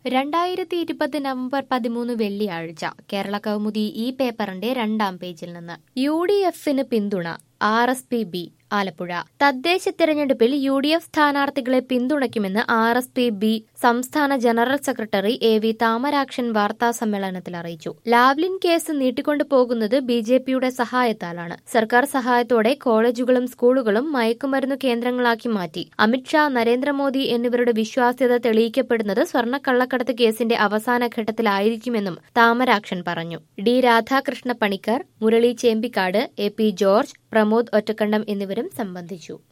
രണ്ടായിരത്തി ഇരുപത് നവംബർ പതിമൂന്ന് വെള്ളിയാഴ്ച കേരള കൗമുദി ഈ പേപ്പറിന്റെ രണ്ടാം പേജിൽ നിന്ന് യു ഡി എഫിന് പിന്തുണ R S P B Alappuzha തദ്ദേശ തെരഞ്ഞെടുപ്പിൽ യു ഡി എഫ് സ്ഥാനാർത്ഥികളെ പിന്തുണയ്ക്കുമെന്ന് ആർ എസ് പി ബി സംസ്ഥാന general secretary A V Thamarakshan വാർത്താ സമ്മേളനത്തിൽ അറിയിച്ചു ലാവ്ലിൻ കേസ് നീട്ടിക്കൊണ്ടു പോകുന്നത് ബി ജെ പിയുടെ സഹായത്താലാണ് സർക്കാർ സഹായത്തോടെ കോളേജുകളും സ്കൂളുകളും മയക്കുമരുന്നു കേന്ദ്രങ്ങളാക്കി മാറ്റി അമിത്ഷാ നരേന്ദ്രമോദി എന്നിവരുടെ വിശ്വാസ്യത തെളിയിക്കപ്പെടുന്നത് സ്വർണ്ണക്കള്ളക്കടത്ത് കേസിന്റെ അവസാന ഘട്ടത്തിലായിരിക്കുമെന്നും താമരാക്ഷൻ പറഞ്ഞു D Radhakrishna Panicker Murali Chembikkad A P George Pramod Ottakkandam എന്നിവരും സംബന്ധിച്ചു